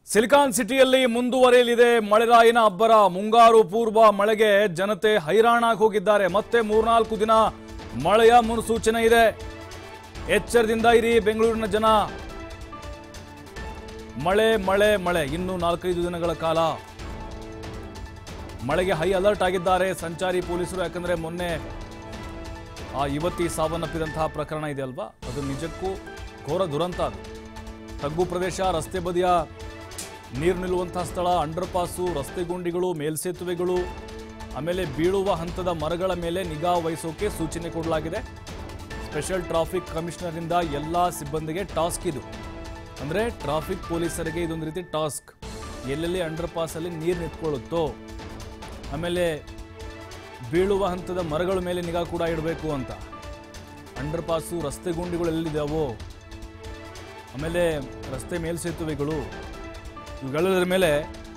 silicon ಸಿಟಿಯಲ್ಲಿ ಮುಂದುವರಿಯಲಿದೆ ಮಳೆರಾಯಿನ ಅಬ್ಬರ ಮುಂಗಾರು ಪೂರ್ವ ಮಳೆಗೆ ಜನತೆ ಹೈರಾಣಾಗಿ ಹೋಗಿದ್ದಾರೆ ಮತ್ತೆ ಮೂರ್ನಾಲ್ಕು ದಿನ ಮಳೆಯ ಮುನ್ಸೂಚನೆ ಇದೆ ಎಚ್ಚರದಿಂದ ಇರಿ ಬೆಂಗಳೂರಿನ ಜನ ಮಳೆ ಮಳೆ ಮಳೆ ಇನ್ನು ನಾಲ್ಕೈದು ದಿನಗಳ ಕಾಲ ಮಳೆಗೆ ಹೈ ಅಲರ್ಟ್ ಆಗಿದ್ದಾರೆ ಸಂಚಾರಿ ಪೊಲೀಸರು ಯಾಕಂದ್ರೆ ಮೊನ್ನೆ ಆ ಯುವತಿ ಸಾವನ್ನಪ್ಪಿದಂತಹ ಪ್ರಕರಣ ಇದೆ ಅಲ್ವಾ ಅದು ನಿಜಕ್ಕೂ ಘೋರ ದುರಂತ ಅದು ತಗ್ಗು ಪ್ರದೇಶ ರಸ್ತೆ ಬದಿಯ ನೀರು ನಿಲ್ಲುವಂತಹ ಸ್ಥಳ ಅಂಡರ್ ಪಾಸು ರಸ್ತೆ ಗುಂಡಿಗಳು ಮೇಲ್ಸೇತುವೆಗಳು ಆಮೇಲೆ ಬೀಳುವ ಹಂತದ ಮರಗಳ ಮೇಲೆ ನಿಗಾ ವಹಿಸೋಕೆ ಸೂಚನೆ ಕೊಡಲಾಗಿದೆ ಸ್ಪೆಷಲ್ ಟ್ರಾಫಿಕ್ ಕಮಿಷನರಿಂದ ಎಲ್ಲ ಸಿಬ್ಬಂದಿಗೆ ಟಾಸ್ಕ್ ಇದು ಅಂದರೆ ಟ್ರಾಫಿಕ್ ಪೊಲೀಸರಿಗೆ ಇದೊಂದು ರೀತಿ ಟಾಸ್ಕ್ ಎಲ್ಲೆಲ್ಲಿ ಅಂಡರ್ ಪಾಸಲ್ಲಿ ನೀರು ನಿಂತ್ಕೊಳ್ಳುತ್ತೋ ಆಮೇಲೆ ಬೀಳುವ ಹಂತದ ಮರಗಳ ಮೇಲೆ ನಿಗಾ ಕೂಡ ಇಡಬೇಕು ಅಂತ ಅಂಡರ್ ಪಾಸು ರಸ್ತೆ ಗುಂಡಿಗಳು ಎಲ್ಲಿದ್ದಾವೋ ಆಮೇಲೆ ರಸ್ತೆ ಮೇಲ್ಸೇತುವೆಗಳು ಇವುಗಳೆಲ್ಲರ ಮೇಲೆ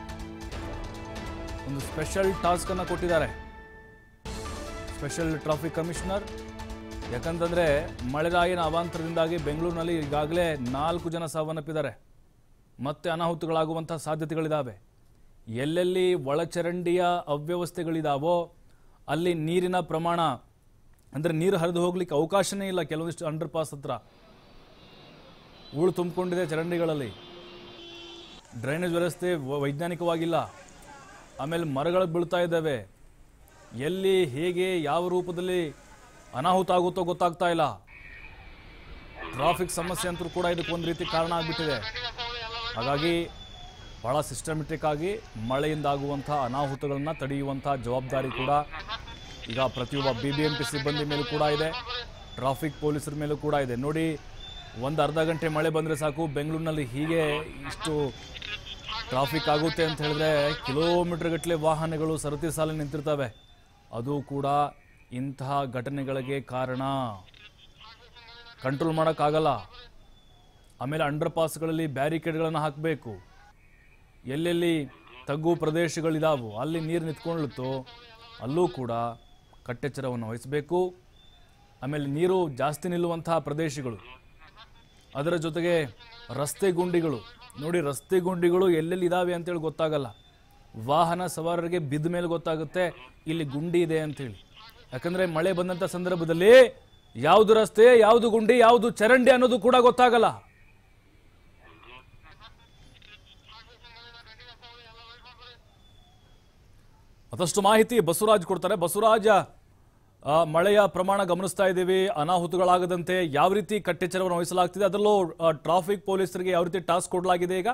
ಒಂದು ಸ್ಪೆಷಲ್ ಟಾಸ್ಕ್ ಅನ್ನು ಕೊಟ್ಟಿದ್ದಾರೆ ಸ್ಪೆಷಲ್ ಟ್ರಾಫಿಕ್ ಕಮಿಷನರ್ ಯಾಕಂತಂದ್ರೆ ಮಳೆರಾಯಿನ ಅವಾಂತರದಿಂದಾಗಿ ಬೆಂಗಳೂರಿನಲ್ಲಿ ಈಗಾಗಲೇ ನಾಲ್ಕು ಜನ ಸಾವನ್ನಪ್ಪಿದ್ದಾರೆ ಮತ್ತೆ ಅನಾಹುತಗಳಾಗುವಂತಹ ಸಾಧ್ಯತೆಗಳಿದ್ದಾವೆ ಎಲ್ಲೆಲ್ಲಿ ಒಳಚರಂಡಿಯ ಅವ್ಯವಸ್ಥೆಗಳಿದಾವೋ ಅಲ್ಲಿ ನೀರಿನ ಪ್ರಮಾಣ ಅಂದರೆ ನೀರು ಹರಿದು ಹೋಗ್ಲಿಕ್ಕೆ ಅವಕಾಶನೇ ಇಲ್ಲ ಕೆಲವೊಂದಿಷ್ಟು ಅಂಡರ್ ಪಾಸ್ ಹತ್ರ ಹೂಳು ತುಂಬಿಕೊಂಡಿದೆ ಚರಂಡಿಗಳಲ್ಲಿ ಡ್ರೈನೇಜ್ ವ್ಯವಸ್ಥೆ ವ- ವೈಜ್ಞಾನಿಕವಾಗಿಲ್ಲ ಆಮೇಲೆ ಮರಗಳು ಬೀಳ್ತಾ ಇದ್ದಾವೆ ಎಲ್ಲಿ ಹೇಗೆ ಯಾವ ರೂಪದಲ್ಲಿ ಅನಾಹುತ ಆಗುತ್ತೋ ಗೊತ್ತಾಗ್ತಾ ಇಲ್ಲ ಟ್ರಾಫಿಕ್ ಸಮಸ್ಯೆ ಅಂತೂ ಕೂಡ ಇದಕ್ಕೆ ಒಂದು ರೀತಿ ಕಾರಣ ಆಗಿಬಿಟ್ಟಿದೆ ಹಾಗಾಗಿ ಬಹಳ ಸಿಸ್ಟಮೆಟಿಕ್ ಆಗಿ ಮಳೆಯಿಂದ ಆಗುವಂತಹ ಅನಾಹುತಗಳನ್ನ ತಡೆಯುವಂತಹ ಜವಾಬ್ದಾರಿ ಕೂಡ ಈಗ ಪ್ರತಿಯೊಬ್ಬ ಬಿ ಬಿ ಎಂ ಪಿ ಸಿಬ್ಬಂದಿ ಮೇಲೂ ಕೂಡ ಇದೆ ಟ್ರಾಫಿಕ್ ಪೊಲೀಸರ ಮೇಲೂ ಕೂಡ ಇದೆ ನೋಡಿ ಒಂದು ಅರ್ಧ ಗಂಟೆ ಮಳೆ ಬಂದರೆ ಸಾಕು ಬೆಂಗಳೂರಿನಲ್ಲಿ ಹೀಗೆ ಇಷ್ಟು ಟ್ರಾಫಿಕ್ ಆಗುತ್ತೆ ಅಂತ ಹೇಳಿದ್ರೆ ಕಿಲೋಮೀಟರ್ ಗಟ್ಟಲೆ ವಾಹನಗಳು ಸರತಿ ಸಾಲಿ ನಿಂತಿರ್ತವೆ ಅದು ಕೂಡ ಇಂತಹ ಘಟನೆಗಳಿಗೆ ಕಾರಣ ಕಂಟ್ರೋಲ್ ಮಾಡೋಕ್ಕಾಗಲ್ಲ ಆಮೇಲೆ ಅಂಡರ್ ಪಾಸ್ಗಳಲ್ಲಿ ಬ್ಯಾರಿಕೇಡ್ಗಳನ್ನು ಹಾಕಬೇಕು ಎಲ್ಲೆಲ್ಲಿ ತಗ್ಗು ಪ್ರದೇಶಗಳಿದಾವೋ ಅಲ್ಲಿ ನೀರು ನಿಂತ್ಕೊಳ್ಳುತ್ತೋ ಅಲ್ಲೂ ಕೂಡ ಕಟ್ಟೆಚ್ಚರವನ್ನು ವಹಿಸಬೇಕು ಆಮೇಲೆ ನೀರು ಜಾಸ್ತಿ ನಿಲ್ಲುವಂತಹ ಪ್ರದೇಶಗಳು ಅದರ ಜೊತೆಗೆ ರಸ್ತೆ ಗುಂಡಿಗಳು ನೋಡಿ ರಸ್ತೆ ಗುಂಡಿಗಳು ಎಲ್ಲೆಲ್ಲಿ ಇದಾವೆ ಅಂತೇಳಿ ಗೊತ್ತಾಗಲ್ಲ ವಾಹನ ಸವಾರರಿಗೆ ಬಿದ್ದ ಮೇಲೆ ಗೊತ್ತಾಗುತ್ತೆ ಇಲ್ಲಿ ಗುಂಡಿ ಇದೆ ಅಂತೇಳಿ ಯಾಕಂದ್ರೆ ಮಳೆ ಬಂದಂಥ ಸಂದರ್ಭದಲ್ಲಿ ಯಾವುದು ರಸ್ತೆ ಯಾವುದು ಗುಂಡಿ ಯಾವುದು ಚರಂಡಿ ಅನ್ನೋದು ಕೂಡ ಗೊತ್ತಾಗಲ್ಲ ಮತ್ತಷ್ಟು ಮಾಹಿತಿ ಬಸವರಾಜ್ ಕೊಡ್ತಾರೆ ಬಸವರಾಜ ಆ, ಮಳೆಯ ಪ್ರಮಾಣ ಗಮನಿಸ್ತಾ ಇದ್ದೀವಿ ಅನಾಹುತಗಳಾಗದಂತೆ ಯಾವ ರೀತಿ ಕಟ್ಟೆಚ್ಚರವನ್ನು ವಹಿಸಲಾಗ್ತಿದೆ ಅದರಲ್ಲೂ ಆ, ಟ್ರಾಫಿಕ್ ಪೊಲೀಸರಿಗೆ ಯಾವ ರೀತಿ ಟಾಸ್ಕ್ ಕೊಡಲಾಗಿದೆ ಈಗ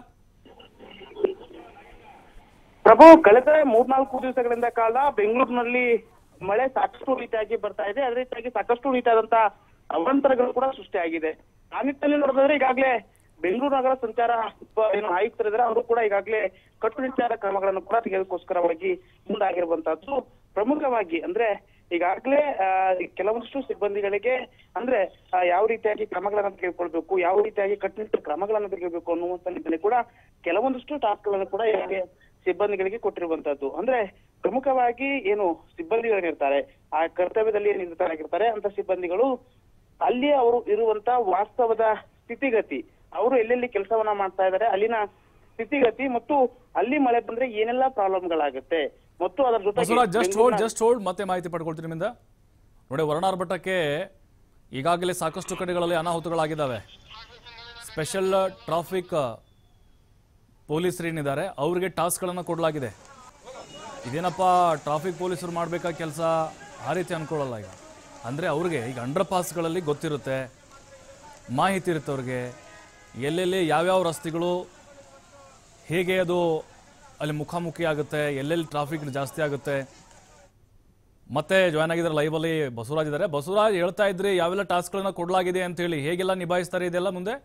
ಪ್ರಭು ಕಳೆದ ಮೂರ್ನಾಲ್ಕು ದಿವಸಗಳಿಂದ ಕಾಲ ಬೆಂಗಳೂರಿನಲ್ಲಿ ಮಳೆ ಸಾಕಷ್ಟು ರೀತಿಯಾಗಿ ಬರ್ತಾ ಇದೆ ಅದೇ ರೀತಿಯಾಗಿ ಸಾಕಷ್ಟು ರೀತಿಯಾದಂತ ಅವಾಂತರಗಳು ಕೂಡ ಸೃಷ್ಟಿಯಾಗಿದೆ ಆ ನಿಟ್ಟಿನಲ್ಲಿ ನೋಡಿದ್ರೆ ಈಗಾಗಲೇ ಬೆಂಗಳೂರು ನಗರ ಸಂಚಾರ ಉಪ- ಏನು ಆಯುಕ್ತರಿದ್ದಾರೆ ಅವರು ಕೂಡ ಈಗಾಗಲೇ ಕಟ್ಟುನಿಟ್ಟಾದ ಕ್ರಮಗಳನ್ನು ಕೂಡ ತೆಗೆದುಕೋಸ್ಕರವಾಗಿ ಮುಂದಾಗಿರುವಂತಹದ್ದು ಪ್ರಮುಖವಾಗಿ ಅಂದ್ರೆ ಈಗಾಗಲೇ ಆ, ಕೆಲವೊಂದಿಷ್ಟು ಸಿಬ್ಬಂದಿಗಳಿಗೆ ಅಂದ್ರೆ ಆ, ಯಾವ ರೀತಿಯಾಗಿ ಕ್ರಮಗಳನ್ನ ತೆಗೆದುಕೊಳ್ಬೇಕು ಯಾವ ರೀತಿಯಾಗಿ ಕಟ್ಟುನಿಟ್ಟು ಕ್ರಮಗಳನ್ನ ತೆಗೆದುಬೇಕು ಅನ್ನುವಂತ ನಿಟ್ಟಿನಲ್ಲಿ ಕೂಡ ಕೆಲವೊಂದಿಷ್ಟು ಟಾಸ್ಕ್ಗಳನ್ನು ಕೂಡ ಈಗಾಗಲೇ ಸಿಬ್ಬಂದಿಗಳಿಗೆ ಕೊಟ್ಟಿರುವಂತದ್ದು ಅಂದ್ರೆ ಪ್ರಮುಖವಾಗಿ ಏನು ಸಿಬ್ಬಂದಿಗಳೇನಿರ್ತಾರೆ ಆ ಕರ್ತವ್ಯದಲ್ಲಿ ಏನು ನಿರತರಾಗಿರ್ತಾರೆ ಅಂತ ಸಿಬ್ಬಂದಿಗಳು ಅಲ್ಲಿ ಅವರು ಇರುವಂತ ವಾಸ್ತವದ ಸ್ಥಿತಿಗತಿ ಅವರು ಎಲ್ಲೆಲ್ಲಿ ಕೆಲಸವನ್ನ ಮಾಡ್ತಾ ಇದ್ದಾರೆ ಅಲ್ಲಿನ ಸ್ಥಿತಿಗತಿ ಮತ್ತು ಅಲ್ಲಿ ಮಳೆ ಬಂದ್ರೆ ಏನೆಲ್ಲ ಪ್ರಾಬ್ಲಮ್ಗಳಾಗುತ್ತೆ ಮತ್ತು ಅದರ ಬಸವರಾಜ್ ಜಸ್ಟ್ ಹೋಲ್ಡ್ ಜೊತೆಗೆ ಜಸ್ಟ್ ಹೋಲ್ಡ್ ಮತ್ತೆ ಮಾಹಿತಿ ಪಡ್ಕೊಳ್ತೀನಿ ನಿಮ್ಮಿಂದ ನೋಡಿ ವರ್ಣಾರ್ ಬೆಟ್ಟಕ್ಕೆ ಈಗಾಗಲೇ ಸಾಕಷ್ಟು ಕಡೆಗಳಲ್ಲಿ ಅನಾಹುತಗಳಾಗಿದ್ದಾವೆ ಸ್ಪೆಷಲ್ ಟ್ರಾಫಿಕ್ ಪೊಲೀಸರು ಏನಿದ್ದಾರೆ ಅವ್ರಿಗೆ ಟಾಸ್ಕ್ಗಳನ್ನು ಕೊಡಲಾಗಿದೆ ಇದೇನಪ್ಪ ಟ್ರಾಫಿಕ್ ಪೊಲೀಸರು ಮಾಡಬೇಕಾದ ಕೆಲಸ ಆ ರೀತಿ ಅನ್ಕೊಳ್ಳಲ್ಲ ಈಗ ಅಂದರೆ ಅವ್ರಿಗೆ ಈಗ ಅಂಡರ್ ಪಾಸ್ಗಳಲ್ಲಿ ಗೊತ್ತಿರುತ್ತೆ ಮಾಹಿತಿ ಇರುತ್ತೆ ಅವ್ರಿಗೆ ಎಲ್ಲೆಲ್ಲಿ ಯಾವ್ಯಾವ ರಸ್ತೆಗಳು ಹೇಗೆ ಅದು ಅಲ್ಲಿ ಮುಖಾಮುಖಿ ಆಗುತ್ತೆ ಎಲ್ಲೆಲ್ಲಿ ಟ್ರಾಫಿಕ್ ಜಾಸ್ತಿ ಆಗುತ್ತೆ ಮತ್ತೆ ಜಾಯ್ನ್ ಆಗಿದ್ದಾರೆ ಲೈವಲ್ಲಿ ಬಸವರಾಜ್ ಇದ್ದಾರೆ ಬಸವರಾಜ್ ಹೇಳ್ತಾ ಇದ್ರಿ ಯಾವೆಲ್ಲ ಟಾಸ್ಕ್ಗಳನ್ನ ಕೊಡಲಾಗಿದೆ ಅಂತ ಹೇಳಿ ಹೇಗೆಲ್ಲ ನಿಭಾಯಿಸ್ತಾರೆ ಇದೆಲ್ಲ ಮುಂದೆ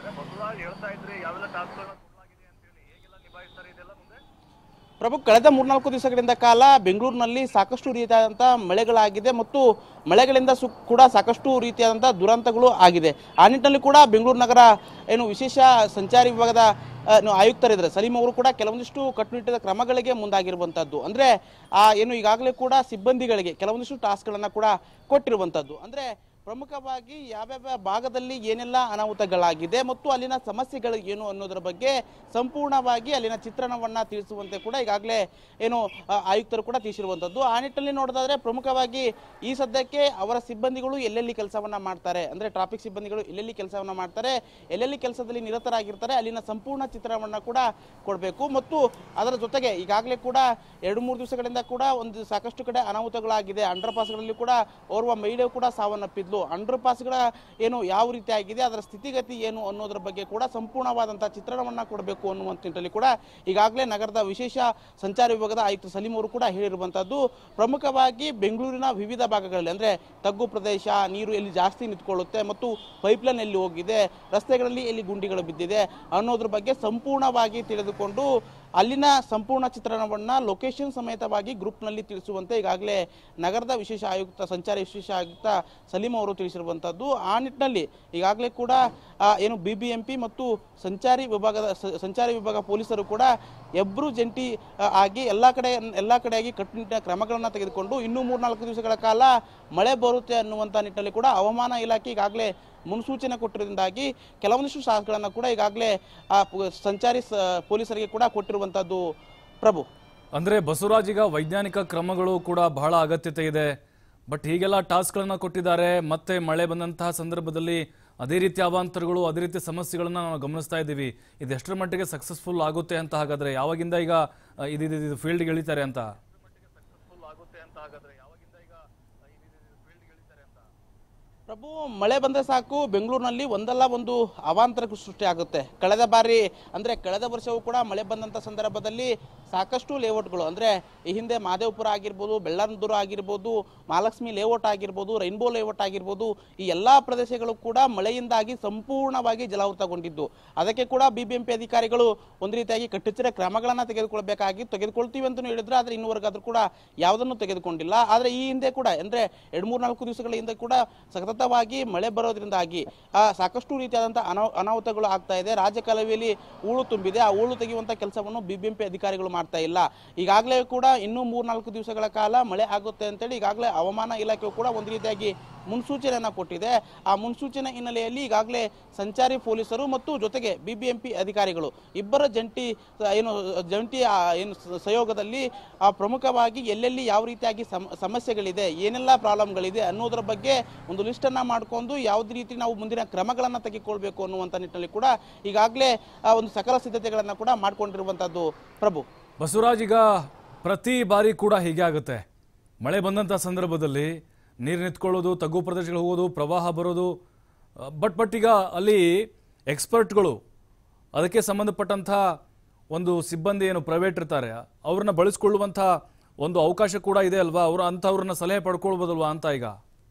ಪ್ರಭು ಕಳೆದ ಮೂರ್ನಾಲ್ಕು ದಿವಸಗಳಿಂದ ಕಾಲ ಬೆಂಗಳೂರಿನಲ್ಲಿ ಸಾಕಷ್ಟು ರೀತಿಯಾದಂಥ ಮಳೆಗಳಾಗಿದೆ ಮತ್ತು ಮಳೆಗಳಿಂದ ಸು ಕೂಡ ಸಾಕಷ್ಟು ರೀತಿಯಾದಂಥ ದುರಂತಗಳು ಆಗಿದೆ ಆ ನಿಟ್ಟಿನಲ್ಲಿ ಕೂಡ ಬೆಂಗಳೂರು ನಗರ ಏನು ವಿಶೇಷ ಸಂಚಾರಿ ವಿಭಾಗದ ಆ, ಏನು ಆಯುಕ್ತರಿದ್ದಾರೆ ಸಲೀಂ ಅವರು ಕೂಡ ಕೆಲವೊಂದಿಷ್ಟು ಕಟ್ಟುನಿಟ್ಟಿನ ಕ್ರಮಗಳಿಗೆ ಮುಂದಾಗಿರುವಂಥದ್ದು ಅಂದರೆ ಆ ಏನು ಈಗಾಗಲೇ ಕೂಡ ಸಿಬ್ಬಂದಿಗಳಿಗೆ ಕೆಲವೊಂದಿಷ್ಟು ಟಾಸ್ಕ್ಗಳನ್ನು ಕೂಡ ಕೊಟ್ಟಿರುವಂಥದ್ದು ಅಂದರೆ ಪ್ರಮುಖವಾಗಿ ಯಾವ್ಯಾವ ಭಾಗದಲ್ಲಿ ಏನೆಲ್ಲ ಅನಾಹುತಗಳಾಗಿದೆ ಮತ್ತು ಅಲ್ಲಿನ ಸಮಸ್ಯೆಗಳು ಏನು ಅನ್ನೋದರ ಬಗ್ಗೆ ಸಂಪೂರ್ಣವಾಗಿ ಅಲ್ಲಿನ ಚಿತ್ರಣವನ್ನ ತಿಳಿಸುವಂತೆ ಕೂಡ ಈಗಾಗಲೇ ಏನು ಆ, ಆಯುಕ್ತರು ಕೂಡ ತಿಳಿಸಿರುವಂಥದ್ದು ಆ ನಿಟ್ಟಿನಲ್ಲಿ ನೋಡೋದಾದ್ರೆ ಪ್ರಮುಖವಾಗಿ ಈ ಸದ್ಯಕ್ಕೆ ಅವರ ಸಿಬ್ಬಂದಿಗಳು ಎಲ್ಲೆಲ್ಲಿ ಕೆಲಸವನ್ನ ಮಾಡ್ತಾರೆ ಅಂದ್ರೆ ಟ್ರಾಫಿಕ್ ಸಿಬ್ಬಂದಿಗಳು ಎಲ್ಲೆಲ್ಲಿ ಕೆಲಸವನ್ನ ಮಾಡ್ತಾರೆ ಎಲ್ಲೆಲ್ಲಿ ಕೆಲಸದಲ್ಲಿ ನಿರತರಾಗಿರ್ತಾರೆ ಅಲ್ಲಿನ ಸಂಪೂರ್ಣ ಚಿತ್ರಣವನ್ನ ಕೂಡ ಕೊಡಬೇಕು ಮತ್ತು ಅದರ ಜೊತೆಗೆ ಈಗಾಗಲೇ ಕೂಡ ಎರಡು ಮೂರು ದಿವಸಗಳಿಂದ ಕೂಡ ಒಂದು ಸಾಕಷ್ಟು ಕಡೆ ಅನಾಹುತಗಳಾಗಿದೆ ಅಂಡರ್ ಪಾಸ್ಗಳಲ್ಲಿ ಕೂಡ ಓರ್ವ ಮಹಿಳೆ ಕೂಡ ಸಾವನ್ನಪ್ಪಿದ್ಲು ಅಂಡರ್ ಪಾಸ್ಗಳ ಏನು ಯಾವ ರೀತಿ ಆಗಿದೆ ಅದರ ಸ್ಥಿತಿಗತಿ ಏನು ಅನ್ನೋದ್ರ ಬಗ್ಗೆ ಕೂಡ ಸಂಪೂರ್ಣವಾದಂತಹ ಚಿತ್ರಣವನ್ನ ಕೊಡಬೇಕು ಅನ್ನುವಂಥ ನಿಟ್ಟಿನಲ್ಲಿ ಕೂಡ ಈಗಾಗಲೇ ನಗರದ ವಿಶೇಷ ಸಂಚಾರ ವಿಭಾಗದ ಆಯುಕ್ತ ಸಲೀಂ ಅವರು ಕೂಡ ಹೇಳಿರುವಂತದ್ದು ಪ್ರಮುಖವಾಗಿ ಬೆಂಗಳೂರಿನ ವಿವಿಧ ಭಾಗಗಳಲ್ಲಿ ಅಂದ್ರೆ ತಗ್ಗು ಪ್ರದೇಶ ನೀರು ಎಲ್ಲಿ ಜಾಸ್ತಿ ನಿಂತ್ಕೊಳ್ಳುತ್ತೆ ಮತ್ತು ಪೈಪ್ಲೈನ್ ಎಲ್ಲಿ ಹೋಗಿದೆ ರಸ್ತೆಗಳಲ್ಲಿ ಎಲ್ಲಿ ಗುಂಡಿಗಳು ಬಿದ್ದಿದೆ ಅನ್ನೋದ್ರ ಬಗ್ಗೆ ಸಂಪೂರ್ಣವಾಗಿ ತಿಳಿದುಕೊಂಡು ಅಲ್ಲಿನ ಸಂಪೂರ್ಣ ಚಿತ್ರಣವನ್ನ ಲೊಕೇಶನ್ ಸಮೇತವಾಗಿ ಗ್ರೂಪ್ನಲ್ಲಿ ತಿಳಿಸುವಂತೆ ಈಗಾಗಲೇ ನಗರದ ವಿಶೇಷ ಆಯುಕ್ತ ಸಂಚಾರಿ ವಿಶೇಷ ಆಯುಕ್ತ ಸಲೀಂ ಅವರು ತಿಳಿಸಿರುವಂಥದ್ದು ಆ ನಿಟ್ಟಿನಲ್ಲಿ ಈಗಾಗಲೇ ಕೂಡ ಆ, ಏನು ಬಿ ಬಿ ಎಂ ಪಿ ಮತ್ತು ಸಂಚಾರಿ ವಿಭಾಗದ ಸ- ಸಂಚಾರಿ ವಿಭಾಗ ಪೊಲೀಸರು ಕೂಡ ಇಬ್ಬರು ಜಂಟಿ ಆ, ಆಗಿ ಎಲ್ಲ ಕಡೆ ಎಲ್ಲ ಕಡೆಯಾಗಿ ಕಟ್ಟುನಿಟ್ಟಿನ ಕ್ರಮಗಳನ್ನು ತೆಗೆದುಕೊಂಡು ಇನ್ನೂ ಮೂರ್ನಾಲ್ಕು ದಿವಸಗಳ ಕಾಲ ಮಳೆ ಬರುತ್ತೆ ಅನ್ನುವಂಥ ನಿಟ್ಟಿನಲ್ಲಿ ಕೂಡ ಹವಾಮಾನ ಇಲಾಖೆ ಈಗಾಗಲೇ ಮುನ್ಸೂಚನೆ ಕೊಟ್ಟಿರೋದ್ರಿಂದಾಗಿ ಕೆಲವೊಂದಿಷ್ಟು ಶಾಸಗಳನ್ನು ಕೂಡ ಈಗಾಗಲೇ ಆ ಪು- ಸಂಚಾರಿ ಸ- ಪೊಲೀಸರಿಗೆ ಕೂಡ ಕೊಟ್ಟಿರುವಂಥದ್ದು ಪ್ರಭು ಅಂದ್ರೆ ಬಸವರಾಜ್ ಈಗ ವೈಜ್ಞಾನಿಕ ಕ್ರಮಗಳು ಕೂಡ ಬಹಳ ಅಗತ್ಯತೆ ಇದೆ ಬಟ್ ಹೀಗೆಲ್ಲ ಟಾಸ್ಕ್ಗಳನ್ನ ಕೊಟ್ಟಿದ್ದಾರೆ ಮತ್ತೆ ಮಳೆ ಬಂದಂತಹ ಸಂದರ್ಭದಲ್ಲಿ ಅದೇ ರೀತಿ ಅವಾಂತರಗಳು ಅದೇ ರೀತಿ ಸಮಸ್ಯೆಗಳನ್ನ ನಾವು ಗಮನಿಸ್ತಾ ಇದ್ದೀವಿ ಇದು ಎಷ್ಟರ ಮಟ್ಟಿಗೆ ಸಕ್ಸಸ್ಫುಲ್ ಆಗುತ್ತೆ ಅಂತ ಹಾಗಾದ್ರೆ ಯಾವಾಗಿಂದ ಈಗ ಆ, ಇದು ಇದು- ಇದು ಫೀಲ್ಡ್ಗೆ ಇಳಿತಾರೆ ಅಂತ ಪ್ರಭು ಮಳೆ ಬಂದ್ರೆ ಸಾಕು ಬೆಂಗಳೂರಿನಲ್ಲಿ ಒಂದಲ್ಲ ಒಂದು ಅವಾಂತರ ಸೃಷ್ಟಿ ಆಗುತ್ತೆ ಕಳೆದ ಬಾರಿ ಅಂದ್ರೆ ಕಳೆದ ವರ್ಷವೂ ಕೂಡ ಮಳೆ ಬಂದಂತ ಸಂದರ್ಭದಲ್ಲಿ ಸಾಕಷ್ಟು ಲೇಔಟ್ಗಳು ಅಂದ್ರೆ ಈ ಹಿಂದೆ ಮಾದೇವಪುರ ಆಗಿರ್ಬೋದು ಬೆಳ್ಳಂದೂರು ಆಗಿರ್ಬೋದು ಮಹಾಲಕ್ಷ್ಮಿ ಲೇಔಟ್ ಆಗಿರ್ಬೋದು ರೈನ್ಬೋ ಲೇಔಟ್ ಆಗಿರ್ಬೋದು ಈ ಎಲ್ಲಾ ಪ್ರದೇಶಗಳು ಕೂಡ ಮಳೆಯಿಂದಾಗಿ ಸಂಪೂರ್ಣವಾಗಿ ಜಲಾವೃತಗೊಂಡಿದ್ದು ಅದಕ್ಕೆ ಕೂಡ ಬಿಬಿಎಂಪಿ ಅಧಿಕಾರಿಗಳು ಒಂದು ರೀತಿಯಾಗಿ ಕಟ್ಟೆಚ್ಚರ ಕ್ರಮಗಳನ್ನ ತೆಗೆದುಕೊಳ್ಬೇಕಾಗಿ ತೆಗೆದುಕೊಳ್ತೀವಿ ಅಂತ ಹೇಳಿದ್ರೆ ಆದ್ರೆ ಇನ್ನೂವರೆಗಾದ್ರೂ ಕೂಡ ಯಾವುದನ್ನು ತೆಗೆದುಕೊಂಡಿಲ್ಲ ಆದ್ರೆ ಈ ಹಿಂದೆ ಕೂಡ ಅಂದ್ರೆ ಎರಡು ಮೂರು ನಾಲ್ಕು ದಿವಸಗಳ ಹಿಂದೆ ಕೂಡ ಸತತವಾಗಿ ಮಳೆ ಬರೋದ್ರಿಂದಾಗಿ ಆ, ಸಾಕಷ್ಟು ರೀತಿಯಾದಂತಹ ಅನಾ ಅನಾಹುತಗಳು ಆಗ್ತಾ ಇದೆ ರಾಜಕಾಲುವೆಯಲ್ಲಿ ಹೂಳು ತುಂಬಿದೆ ಆ ಹೂಳು ತೆಗೆಯುವಂತ ಕೆಲಸವನ್ನು ಬಿಬಿಎಂಪಿ ಅಧಿಕಾರಿಗಳು ಮಾಡ್ತಾ ಇಲ್ಲ ಈಗಾಗಲೇ ಕೂಡ ಇನ್ನೂ ಮೂರ್ನಾಲ್ಕು ದಿವಸಗಳ ಕಾಲ ಮಳೆ ಆಗುತ್ತೆ ಅಂತೇಳಿ ಈಗಾಗಲೇ ಹವಾಮಾನ ಇಲಾಖೆಯು ಕೂಡ ಒಂದು ರೀತಿಯಾಗಿ ಮುನ್ಸೂಚನೆಯನ್ನ ಕೊಟ್ಟಿದೆ ಆ ಮುನ್ಸೂಚನೆ ಹಿನ್ನೆಲೆಯಲ್ಲಿ ಈಗಾಗಲೇ ಸಂಚಾರಿ ಪೊಲೀಸರು ಮತ್ತು ಜೊತೆಗೆ ಬಿಬಿಎಂಪಿ ಅಧಿಕಾರಿಗಳು ಇಬ್ಬರ ಜಂಟಿ ಆ, ಏನು ಜಂಟಿ ಆ, ಏನು ಸ- ಸಹಯೋಗದಲ್ಲಿ ಆ, ಪ್ರಮುಖವಾಗಿ ಎಲ್ಲೆಲ್ಲಿ ಯಾವ ರೀತಿಯಾಗಿ ಸಮ ಸಮಸ್ಯೆಗಳಿದೆ ಏನೆಲ್ಲ ಪ್ರಾಬ್ಲಮ್ಗಳಿದೆ ಅನ್ನೋದ್ರ ಬಗ್ಗೆ ಒಂದು ಲಿಸ್ಟನ್ನು ಮಾಡಿಕೊಂಡು ಯಾವುದೇ ರೀತಿ ನಾವು ಮುಂದಿನ ಕ್ರಮಗಳನ್ನು ತೆಗೆದುಕೊಳ್ಬೇಕು ಅನ್ನುವಂಥ ನಿಟ್ಟಿನಲ್ಲಿ ಕೂಡ ಈಗಾಗಲೇ ಆ, ಒಂದು ಸಕಲ ಸಿದ್ಧತೆಗಳನ್ನು ಕೂಡ ಮಾಡ್ಕೊಂಡಿರುವಂಥದ್ದು ಪ್ರಭು ಬಸವರಾಜ್ ಈಗ ಪ್ರತಿ ಬಾರಿ ಕೂಡ ಹೀಗೆ ಆಗುತ್ತೆ ಮಳೆ ಬಂದಂಥ ಸಂದರ್ಭದಲ್ಲಿ ನೀರು ನಿಂತ್ಕೊಳ್ಳೋದು ತಗ್ಗು ಪ್ರದೇಶಗಳು ಹೋಗೋದು ಪ್ರವಾಹ ಬರೋದು ಬಟ್ ಬಟ್ ಈಗ ಅಲ್ಲಿ ಎಕ್ಸ್ಪರ್ಟ್ಗಳು ಅದಕ್ಕೆ ಸಂಬಂಧಪಟ್ಟಂಥ ಒಂದು ಸಿಬ್ಬಂದಿ ಏನು ಪ್ರೈವೇಟ್ ಇರ್ತಾರೆ ಅವ್ರನ್ನ ಬಳಸ್ಕೊಳ್ಳುವಂಥ ಒಂದು ಅವಕಾಶ ಕೂಡ ಇದೆ ಅಲ್ವಾ ಅವರು ಅಂಥವ್ರನ್ನ ಸಲಹೆ ಪಡ್ಕೊಳ್ಬೋದಲ್ವಾ ಅಂತ ಈಗ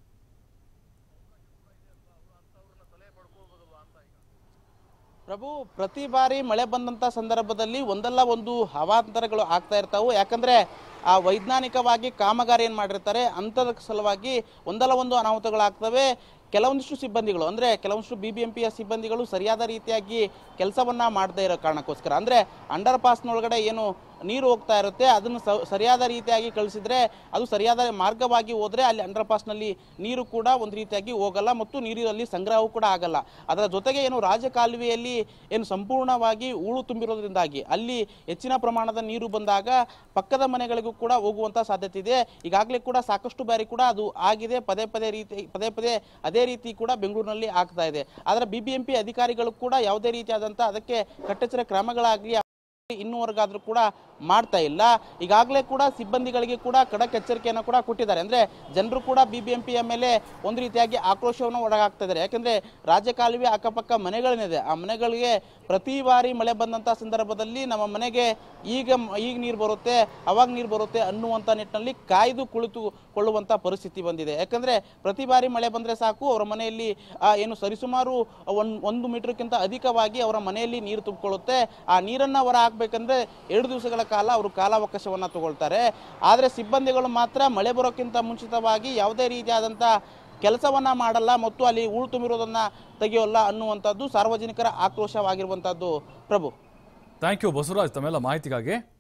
ಪ್ರಭು ಪ್ರತಿ ಬಾರಿ ಮಳೆ ಬಂದಂತ ಸಂದರ್ಭದಲ್ಲಿ ಒಂದಲ್ಲ ಒಂದು ಅವಾಂತರಗಳು ಆಗ್ತಾ ಇರ್ತಾವು ಯಾಕಂದ್ರೆ ಆ ವೈಜ್ಞಾನಿಕವಾಗಿ ಕಾಮಗಾರಿ ಏನ್ ಮಾಡಿರ್ತಾರೆ ಅಂಥದ ಸಲುವಾಗಿ ಒಂದಲ್ಲ ಒಂದು ಅನಾಹುತಗಳಾಗ್ತವೆ ಕೆಲವೊಂದಿಷ್ಟು ಸಿಬ್ಬಂದಿಗಳು ಅಂದ್ರೆ ಕೆಲವೊಂದಿಷ್ಟು ಬಿ ಬಿ ಎಂ ಪಿಯ ಸಿಬ್ಬಂದಿಗಳು ಸರಿಯಾದ ರೀತಿಯಾಗಿ ಕೆಲಸವನ್ನ ಮಾಡದೇ ಇರೋ ಕಾರಣಕ್ಕೋಸ್ಕರ ಅಂದ್ರೆ ಅಂಡರ್ ಪಾಸ್ನೊಳಗಡೆ ಏನು ನೀರು ಹೋಗ್ತಾ ಇರುತ್ತೆ ಅದನ್ನು ಸ- ಸರಿಯಾದ ರೀತಿಯಾಗಿ ಕಳಿಸಿದ್ರೆ ಅದು ಸರಿಯಾದ ಮಾರ್ಗವಾಗಿ ಹೋದ್ರೆ ಅಲ್ಲಿ ಅಂಡರ್ ಪಾಸ್ನಲ್ಲಿ ನೀರು ಕೂಡ ಒಂದು ರೀತಿಯಾಗಿ ಹೋಗಲ್ಲ ಮತ್ತು ನೀರಿನಲ್ಲಿ ಸಂಗ್ರಹವೂ ಕೂಡ ಆಗಲ್ಲ ಅದರ ಜೊತೆಗೆ ಏನು ರಾಜಕಾಲುವೆಯಲ್ಲಿ ಏನು ಸಂಪೂರ್ಣವಾಗಿ ಹೂಳು ತುಂಬಿರೋದ್ರಿಂದಾಗಿ ಅಲ್ಲಿ ಹೆಚ್ಚಿನ ಪ್ರಮಾಣದ ನೀರು ಬಂದಾಗ ಪಕ್ಕದ ಮನೆಗಳಿಗೂ ಕೂಡ ಹೋಗುವಂತ ಸಾಧ್ಯತೆ ಇದೆ ಈಗಾಗಲೇ ಕೂಡ ಸಾಕಷ್ಟು ಬಾರಿ ಕೂಡ ಅದು ಆಗಿದೆ ಪದೇ ಪದೇ ರೀತಿ ಪದೇ ಪದೇ ಅದೇ ರೀತಿ ಕೂಡ ಬೆಂಗಳೂರಿನಲ್ಲಿ ಆಗ್ತಾ ಇದೆ ಆದರೆ ಬಿಬಿಎಂಪಿ ಅಧಿಕಾರಿಗಳು ಕೂಡ ಯಾವುದೇ ರೀತಿಯಾದಂತ ಅದಕ್ಕೆ ಕಟ್ಟೆಚ್ಚರ ಕ್ರಮಗಳಾಗಲಿ ಇನ್ನೂವರೆಗಾದ್ರೂ ಕೂಡ ಮಾಡ್ತಾ ಇಲ್ಲ ಈಗಾಗಲೇ ಕೂಡ ಸಿಬ್ಬಂದಿಗಳಿಗೆ ಕೂಡ ಖಡಕ್ ಎಚ್ಚರಿಕೆಯನ್ನು ಕೂಡ ಕೊಟ್ಟಿದ್ದಾರೆ ಅಂದ್ರೆ ಜನರು ಕೂಡ ಬಿಬಿಎಂಪಿಯ ಮೇಲೆ ಒಂದು ರೀತಿಯಾಗಿ ಆಕ್ರೋಶವನ್ನು ಒಳಗಾಗ್ತಾ ಇದ್ದಾರೆ ಯಾಕಂದ್ರೆ ರಾಜಕಾಲುವೆ ಅಕ್ಕಪಕ್ಕ ಮನೆಗಳೇನಿದೆ ಆ ಮನೆಗಳಿಗೆ ಪ್ರತಿ ಬಾರಿ ಮಳೆ ಬಂದಂತ ಸಂದರ್ಭದಲ್ಲಿ ನಮ್ಮ ಮನೆಗೆ ಈಗ ಮ- ಈಗ ನೀರು ಬರುತ್ತೆ ಅವಾಗ ನೀರು ಬರುತ್ತೆ ಅನ್ನುವಂಥ ನಿಟ್ಟಿನಲ್ಲಿ ಕಾಯ್ದು ಕುಳಿತುಕೊಳ್ಳುವಂತ ಪರಿಸ್ಥಿತಿ ಬಂದಿದೆ ಯಾಕಂದ್ರೆ ಪ್ರತಿ ಬಾರಿ ಮಳೆ ಬಂದ್ರೆ ಸಾಕು ಅವರ ಮನೆಯಲ್ಲಿ ಆ, ಏನು ಸರಿಸುಮಾರು ಒಂದ್ ಒಂದು ಮೀಟರ್ಗಿಂತ ಅಧಿಕವಾಗಿ ಅವರ ಮನೆಯಲ್ಲಿ ನೀರು ತುಂಬಿಕೊಳ್ಳುತ್ತೆ ಆ ನೀರನ್ನ ಹೊರ ಹಾಕ್ಬೇಕಂದ್ರೆ ಎರಡು ದಿವಸಗಳ ಕಾಲ ಅವರು ಕಾಲಾವಕಾಶವನ್ನ ತಗೊಳ್ತಾರೆ ಆದರೆ ಸಿಬ್ಬಂದಿಗಳು ಮಾತ್ರ ಮಳೆ ಬರೋಕ್ಕಿಂತ ಮುಂಚಿತವಾಗಿ ಯಾವುದೇ ರೀತಿಯಾದಂಥ ಕೆಲಸವನ್ನ ಮಾಡಲ್ಲ ಮತ್ತು ಅಲ್ಲಿ ಹೂಳು ತುಂಬಿರೋದನ್ನ ತೆಗೆಯೋಲ್ಲ ಅನ್ನುವಂಥದ್ದು ಸಾರ್ವಜನಿಕರ ಆಕ್ರೋಶವಾಗಿರುವಂಥದ್ದು ಪ್ರಭು ಥ್ಯಾಂಕ್ ಯು ಬಸವರಾಜ್ ತಮ್ಮೆಲ್ಲ ಮಾಹಿತಿಗಾಗಿ